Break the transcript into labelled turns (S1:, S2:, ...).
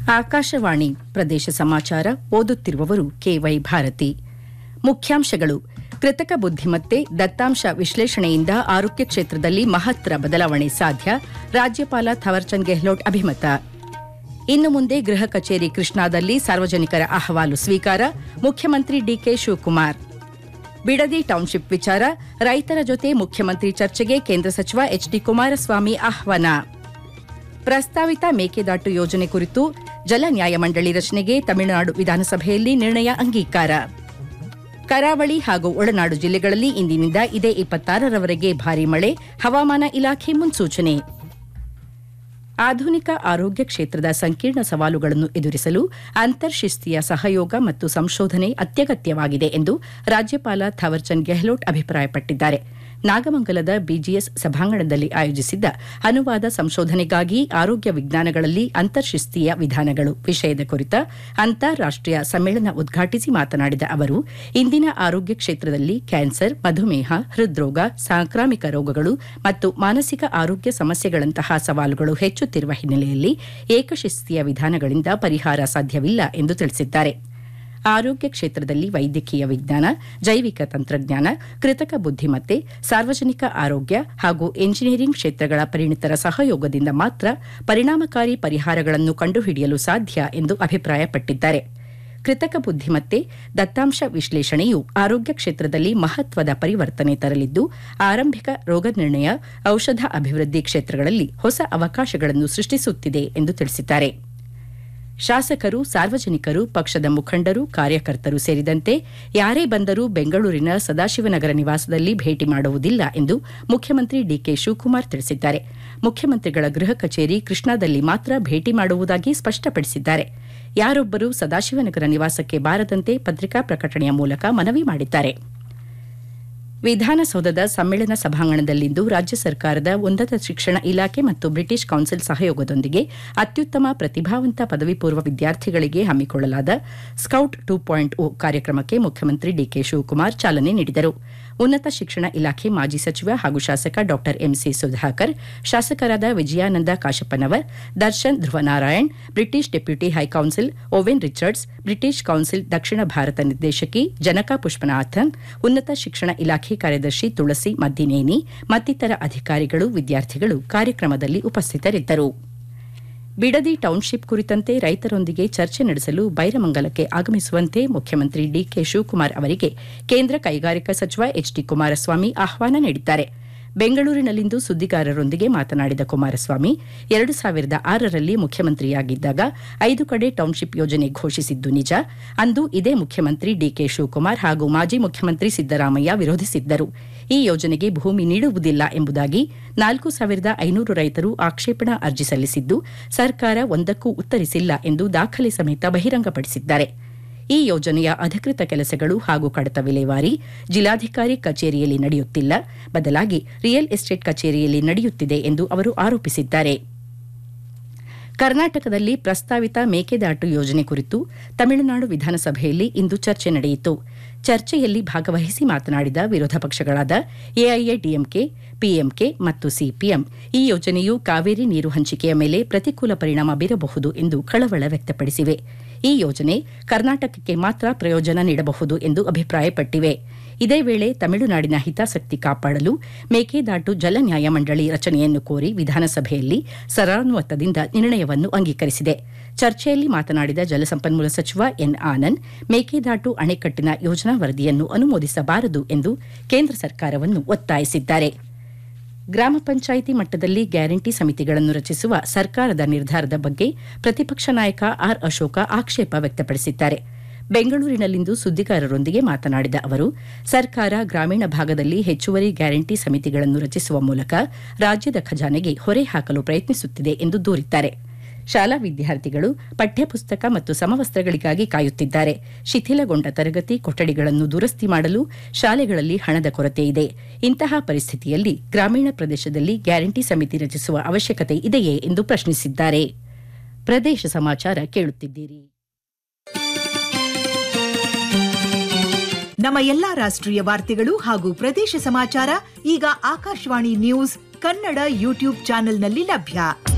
S1: ಆಕಾಶವಾಣಿ ಪ್ರದೇಶ ಸಮಾಚಾರ ಓದುತ್ತಿರುವವರು ಕೆವೈ ಭಾರತಿ ಮುಖ್ಯಾಂಶಗಳು ಕೃತಕ ಬುದ್ಧಿಮತ್ತೆ ದತ್ತಾಂಶ ವಿಶ್ಲೇಷಣೆಯಿಂದ ಆರೋಗ್ಯ ಕ್ಷೇತ್ರದಲ್ಲಿ ಮಹತ್ತರ ಬದಲಾವಣೆ ಸಾಧ್ಯ ರಾಜ್ಯಪಾಲ ಥವರ್ಚಂದ್ ಗೆಹ್ಲೋಟ್ ಅಭಿಮತ ಇನ್ನು ಮುಂದೆ ಗೃಹ ಕಚೇರಿ ಕೃಷ್ಣಾದಲ್ಲಿ ಸಾರ್ವಜನಿಕರ ಅಹವಾಲು ಸ್ವೀಕಾರ ಮುಖ್ಯಮಂತ್ರಿ ಡಿಕೆ ಶಿವಕುಮಾರ್ ಬಿಡದಿ ಟೌನ್ಶಿಪ್ ವಿಚಾರ ರೈತರ ಜೊತೆ ಮುಖ್ಯಮಂತ್ರಿ ಚರ್ಚೆಗೆ ಕೇಂದ್ರ ಸಚಿವ ಎಚ್ಡಿ ಕುಮಾರಸ್ವಾಮಿ ಆಹ್ವಾನ ಪ್ರಸ್ತಾವಿತ ಮೇಕೆದಾಟು ಯೋಜನೆ ಕುರಿತು ಜಲ ನ್ಯಾಯಮಂಡಳಿ ರಚನೆಗೆ ತಮಿಳುನಾಡು ವಿಧಾನಸಭೆಯಲ್ಲಿ ನಿರ್ಣಯ ಅಂಗೀಕಾರ ಕರಾವಳಿ ಹಾಗೂ ಒಳನಾಡು ಜಿಲ್ಲೆಗಳಲ್ಲಿ ಇಂದಿನಿಂದ ಇದೇ ಇಪ್ಪತ್ತಾರರವರೆಗೆ ಭಾರೀ ಮಳೆ ಹವಾಮಾನ ಇಲಾಖೆ ಮುನ್ಸೂಚನೆ ಆಧುನಿಕ ಆರೋಗ್ಯ ಕ್ಷೇತ್ರದ ಸಂಕೀರ್ಣ ಸವಾಲುಗಳನ್ನು ಎದುರಿಸಲು ಅಂತರ್ಶಿಸ್ತೀಯ ಸಹಯೋಗ ಮತ್ತು ಸಂಶೋಧನೆ ಅತ್ಯಗತ್ಯವಾಗಿದೆ ಎಂದು ರಾಜ್ಯಪಾಲ ಥವರ್ಚಂದ್ ಗೆಹ್ಲೋಟ್ ಅಭಿಪ್ರಾಯಪಟ್ಟಿದ್ದಾರೆ ನಾಗಮಂಗಲದ ಬಿಜಿಎಸ್ ಸಭಾಂಗಣದಲ್ಲಿ ಆಯೋಜಿಸಿದ್ದ ಅನುವಾದ ಸಂಶೋಧನೆಗಾಗಿ ಆರೋಗ್ಯ ವಿಜ್ಞಾನಗಳಲ್ಲಿ ಅಂತರ್ಶಿಸ್ತೀಯ ವಿಧಾನಗಳು ವಿಷಯದ ಕುರಿತ ಅಂತಾರಾಷ್ಟೀಯ ಸಮ್ಮೇಳನ ಉದ್ಘಾಟಿಸಿ ಮಾತನಾಡಿದ ಅವರು ಇಂದಿನ ಆರೋಗ್ಯ ಕ್ಷೇತ್ರದಲ್ಲಿ ಕ್ಯಾನ್ಸರ್ ಮಧುಮೇಹ ಹೃದ್ರೋಗ ಸಾಂಕ್ರಾಮಿಕ ರೋಗಗಳು ಮತ್ತು ಮಾನಸಿಕ ಆರೋಗ್ಯ ಸಮಸ್ಯೆಗಳಂತಹ ಸವಾಲುಗಳು ಹೆಚ್ಚುತ್ತಿರುವ ಹಿನ್ನೆಲೆಯಲ್ಲಿ ಏಕಶಿಸ್ತೀಯ ವಿಧಾನಗಳಿಂದ ಪರಿಹಾರ ಸಾಧ್ಯವಿಲ್ಲ ಎಂದು ತಿಳಿಸಿದ್ದಾರೆ ಆರೋಗ್ಯ ಕ್ಷೇತ್ರದಲ್ಲಿ ವೈದ್ಯಕೀಯ ವಿಜ್ಞಾನ ಜೈವಿಕ ತಂತ್ರಜ್ಞಾನ ಕೃತಕ ಬುದ್ಧಿಮತ್ತೆ ಸಾರ್ವಜನಿಕ ಆರೋಗ್ಯ ಹಾಗೂ ಎಂಜಿನಿಯರಿಂಗ್ ಕ್ಷೇತ್ರಗಳ ಪರಿಣಿತರ ಸಹಯೋಗದಿಂದ ಮಾತ್ರ ಪರಿಣಾಮಕಾರಿ ಪರಿಹಾರಗಳನ್ನು ಕಂಡುಹಿಡಿಯಲು ಸಾಧ್ಯ ಎಂದು ಅಭಿಪ್ರಾಯಪಟ್ಟಿದ್ದಾರೆ ಕೃತಕ ಬುದ್ಧಿಮತ್ತೆ ದತ್ತಾಂಶ ವಿಶ್ಲೇಷಣೆಯು ಆರೋಗ್ಯ ಕ್ಷೇತ್ರದಲ್ಲಿ ಮಹತ್ವದ ಪರಿವರ್ತನೆ ತರಲಿದ್ದು ಆರಂಭಿಕ ರೋಗ ನಿರ್ಣಯ ಔಷಧ ಅಭಿವೃದ್ಧಿ ಕ್ಷೇತ್ರಗಳಲ್ಲಿ ಹೊಸ ಅವಕಾಶಗಳನ್ನು ಸೃಷ್ಟಿಸುತ್ತಿದೆ ಎಂದು ತಿಳಿಸಿದ್ದಾರೆ ಶಾಸಕರು ಸಾರ್ವಜನಿಕರು ಪಕ್ಷದ ಮುಖಂಡರು ಕಾರ್ಯಕರ್ತರು ಸೇರಿದಂತೆ ಯಾರೇ ಬಂದರೂ ಬೆಂಗಳೂರಿನ ಸದಾಶಿವನಗರ ನಿವಾಸದಲ್ಲಿ ಭೇಟಿ ಮಾಡುವುದಿಲ್ಲ ಎಂದು ಮುಖ್ಯಮಂತ್ರಿ ಡಿಕೆ ಶಿವಕುಮಾರ್ ತಿಳಿಸಿದ್ದಾರೆ ಮುಖ್ಯಮಂತ್ರಿಗಳ ಗೃಹ ಕಚೇರಿ ಕೃಷ್ಣಾದಲ್ಲಿ ಮಾತ್ರ ಭೇಟಿ ಮಾಡುವುದಾಗಿ ಸ್ಪಷ್ಟಪಡಿಸಿದ್ದಾರೆ ಯಾರೊಬ್ಬರೂ ಸದಾಶಿವನಗರ ನಿವಾಸಕ್ಕೆ ಬಾರದಂತೆ ಪತ್ರಿಕಾ ಪ್ರಕಟಣೆಯ ಮೂಲಕ ಮನವಿ ಮಾಡಿದ್ದಾರೆ ವಿಧಾನಸೌಧದ ಸಮ್ಮೇಳನ ಸಭಾಂಗಣದಲ್ಲಿಂದು ರಾಜ್ಯ ಸರ್ಕಾರದ ಉನ್ನತ ಶಿಕ್ಷಣ ಇಲಾಖೆ ಮತ್ತು ಬ್ರಿಟಿಷ್ ಕೌನ್ಸಿಲ್ ಸಹಯೋಗದೊಂದಿಗೆ ಅತ್ಯುತ್ತಮ ಪ್ರತಿಭಾವಂತ ಪದವಿ ಪೂರ್ವ ವಿದ್ಯಾರ್ಥಿಗಳಿಗೆ ಹಮ್ಮಿಕೊಳ್ಳಲಾದ ಸ್ಕೌಟ್ ಟೂ ಪಾಯಿಂಟ್ ಓ ಕಾರ್ಯಕ್ರಮಕ್ಕೆ ಮುಖ್ಯಮಂತ್ರಿ ಡಿಕೆ ಶಿವಕುಮಾರ್ ಚಾಲನೆ ನೀಡಿದರು ಉನ್ನತ ಶಿಕ್ಷಣ ಇಲಾಖೆ ಮಾಜಿ ಸಚಿವ ಹಾಗೂ ಶಾಸಕ ಡಾ ಎಂಸಿ ಸುಧಾಕರ್ ಶಾಸಕರಾದ Vijayananda Kashappanavar Darshan Dhruvanarayan British deputy high council Owen Richards British Council ದಕ್ಷಿಣ ಭಾರತ ನಿರ್ದೇಶಕಿ ಜನಕಾ ಪುಷ್ಪನಾಥನ್ ಉನ್ನತ ಶಿಕ್ಷಣ ಇಲಾಖೆ ಕಾರ್ಯದರ್ಶಿ ತುಳಸಿ ಮದ್ದಿನೇನಿ ಮತ್ತಿತರ ಅಧಿಕಾರಿಗಳು ವಿದ್ಯಾರ್ಥಿಗಳು ಕಾರ್ಯಕ್ರಮದಲ್ಲಿ ಉಪಸ್ಥಿತರಿದ್ದರು ಬಿಡದಿ ಟೌನ್ಶಿಪ್ ಕುರಿತಂತೆ ರೈತರೊಂದಿಗೆ ಚರ್ಚೆ ನಡೆಸಲು ಬೈರಮಂಗಲಕ್ಕೆ ಆಗಮಿಸುವಂತೆ ಮುಖ್ಯಮಂತ್ರಿ ಡಿಕೆ ಶಿವಕುಮಾರ್ ಅವರಿಗೆ ಕೇಂದ್ರ ಕೈಗಾರಿಕಾ ಸಚಿವ ಎಚ್ಡಿ ಕುಮಾರಸ್ವಾಮಿ ಆಹ್ವಾನ ನೀಡಿದ್ದಾರೆ ಬೆಂಗಳೂರಿನಲ್ಲಿಂದು ಸುದ್ದಿಗಾರರೊಂದಿಗೆ ಮಾತನಾಡಿದ ಕುಮಾರಸ್ವಾಮಿ ಎರಡು ಸಾವಿರದ ಆರರಲ್ಲಿ ಮುಖ್ಯಮಂತ್ರಿಯಾಗಿದ್ದಾಗ ಐದು ಕಡೆ ಟೌನ್ಶಿಪ್ ಯೋಜನೆ ಘೋಷಿಸಿದ್ದು ನಿಜ ಅಂದು ಇದೇ ಮುಖ್ಯಮಂತ್ರಿ ಡಿಕೆ ಶಿವಕುಮಾರ್ ಹಾಗೂ ಮಾಜಿ ಮುಖ್ಯಮಂತ್ರಿ ಸಿದ್ದರಾಮಯ್ಯ ವಿರೋಧಿಸಿದ್ದರು ಈ ಯೋಜನೆಗೆ ಭೂಮಿ ನೀಡುವುದಿಲ್ಲ ಎಂಬುದಾಗಿ ನಾಲ್ಕು ಸಾವಿರದ ಐನೂರು ರೈತರು ಆಕ್ಷೇಪಣಾ ಅರ್ಜಿ ಸಲ್ಲಿಸಿದ್ದು ಸರ್ಕಾರ ಒಂದಕ್ಕೂ ಉತ್ತರಿಸಿಲ್ಲ ಎಂದು ದಾಖಲೆ ಸಮೇತ ಬಹಿರಂಗಪಡಿಸಿದ್ದಾರೆ ಈ ಯೋಜನೆಯ ಅಧಿಕೃತ ಕೆಲಸಗಳು ಹಾಗೂ ಕಡತ ವಿಲೇವಾರಿ ಜಿಲ್ಲಾಧಿಕಾರಿ ಕಚೇರಿಯಲ್ಲಿ ನಡೆಯುತ್ತಿಲ್ಲ ಬದಲಾಗಿ ರಿಯಲ್ ಎಸ್ಟೇಟ್ ಕಚೇರಿಯಲ್ಲಿ ನಡೆಯುತ್ತಿದೆ ಎಂದು ಅವರು ಆರೋಪಿಸಿದ್ದಾರೆ ಕರ್ನಾಟಕದಲ್ಲಿ ಪ್ರಸ್ತಾವಿತ ಮೇಕೆದಾಟು ಯೋಜನೆ ಕುರಿತು ತಮಿಳುನಾಡು ವಿಧಾನಸಭೆಯಲ್ಲಿ ಇಂದು ಚರ್ಚೆ ನಡೆಯಿತು ಚರ್ಚೆಯಲ್ಲಿ ಭಾಗವಹಿಸಿ ಮಾತನಾಡಿದ ವಿರೋಧ ಪಕ್ಷಗಳಾದ ಎಐಎಡಿಎಂಕೆ ಪಿಎಂಕೆ ಮತ್ತು ಸಿಪಿಎಂ ಈ ಯೋಜನೆಯು ಕಾವೇರಿ ನೀರು ಹಂಚಿಕೆಯ ಮೇಲೆ ಪ್ರತಿಕೂಲ ಪರಿಣಾಮ ಬೀರಬಹುದು ಎಂದು ಕಳವಳ ವ್ಯಕ್ತಪಡಿಸಿವೆ ಈ ಯೋಜನೆ ಕರ್ನಾಟಕಕ್ಕೆ ಮಾತ್ರ ಪ್ರಯೋಜನ ನೀಡಬಹುದು ಎಂದು ಅಭಿಪ್ರಾಯಪಟ್ಟಿವೆ ಇದೇ ವೇಳೆ ತಮಿಳುನಾಡಿನ ಹಿತಾಸಕ್ತಿ ಕಾಪಾಡಲು ಮೇಕೆದಾಟು ಜಲ ನ್ಯಾಯಮಂಡಳಿ ರಚನೆಯನ್ನು ಕೋರಿ ವಿಧಾನಸಭೆಯಲ್ಲಿ ಸರಾನುಮತದಿಂದ ನಿರ್ಣಯವನ್ನು ಅಂಗೀಕರಿಸಿದೆ ಚರ್ಚೆಯಲ್ಲಿ ಮಾತನಾಡಿದ ಜಲಸಂಪನ್ಮೂಲ ಸಚಿವ ಎನ್ ಆನಂದ್ ಮೇಕೆದಾಟು ಅಣೆಕಟ್ಟಿನ ಯೋಜನಾ ವರದಿಯನ್ನು ಅನುಮೋದಿಸಬಾರದು ಎಂದು ಕೇಂದ್ರ ಸರ್ಕಾರವನ್ನು ಒತ್ತಾಯಿಸಿದ್ದಾರೆ ಗ್ರಾಮ ಪಂಚಾಯಿತಿ ಮಟ್ಟದಲ್ಲಿ ಗ್ಯಾರಂಟಿ ಸಮಿತಿಗಳನ್ನು ರಚಿಸುವ ಸರ್ಕಾರದ ನಿರ್ಧಾರದ ಬಗ್ಗೆ ಪ್ರತಿಪಕ್ಷ ನಾಯಕ ಆರ್ ಅಶೋಕ ಆಕ್ಷೇಪ ವ್ಯಕ್ತಪಡಿಸಿದ್ದಾರೆ ಬೆಂಗಳೂರಿನಲ್ಲಿಂದು ಸುದ್ದಿಗಾರರೊಂದಿಗೆ ಮಾತನಾಡಿದ ಅವರು ಸರ್ಕಾರ ಗ್ರಾಮೀಣ ಭಾಗದಲ್ಲಿ ಹೆಚ್ಚುವರಿ ಗ್ಯಾರಂಟಿ ಸಮಿತಿಗಳನ್ನು ರಚಿಸುವ ಮೂಲಕ ರಾಜ್ಯದ ಖಜಾನೆಗೆ ಹೊರೆ ಹಾಕಲು ಪ್ರಯತ್ನಿಸುತ್ತಿದೆ ಎಂದು ದೂರಿದ್ದಾರೆ ಶಾಲಾ ವಿದ್ಯಾರ್ಥಿಗಳು ಪಠ್ಯಪುಸ್ತಕ ಮತ್ತು ಸಮವಸ್ತ್ರಗಳಿಗಾಗಿ ಕಾಯುತ್ತಿದ್ದಾರೆ ಶಿಥಿಲಗೊಂಡ ತರಗತಿ ಕೊಠಡಿಗಳನ್ನು ದುರಸ್ತಿ ಮಾಡಲು ಶಾಲೆಗಳಲ್ಲಿ ಹಣದ ಕೊರತೆ ಇದೆ ಇಂತಹ ಪರಿಸ್ಥಿತಿಯಲ್ಲಿ ಗ್ರಾಮೀಣ ಪ್ರದೇಶದಲ್ಲಿ ಗ್ಯಾರಂಟಿ ಸಮಿತಿ ರಚಿಸುವ ಅವಶ್ಯಕತೆ ಇದೆಯೇ ಎಂದು ಪ್ರಶ್ನಿಸಿದ್ದಾರೆ ಪ್ರದೇಶ ಸಮಾಚಾರ ಕೇಳುತ್ತಿದ್ದೀರಿ
S2: ನಮ್ಮ ಎಲ್ಲಾ ರಾಷ್ಟ್ರೀಯ ವಾರ್ತೆಗಳು ಹಾಗೂ ಪ್ರದೇಶ ಸಮಾಚಾರ ಈಗ ಆಕಾಶವಾಣಿ ನ್ಯೂಸ್ ಕನ್ನಡ ಯೂಟ್ಯೂಬ್ ಚಾನೆಲ್ನಲ್ಲಿ ಲಭ್ಯ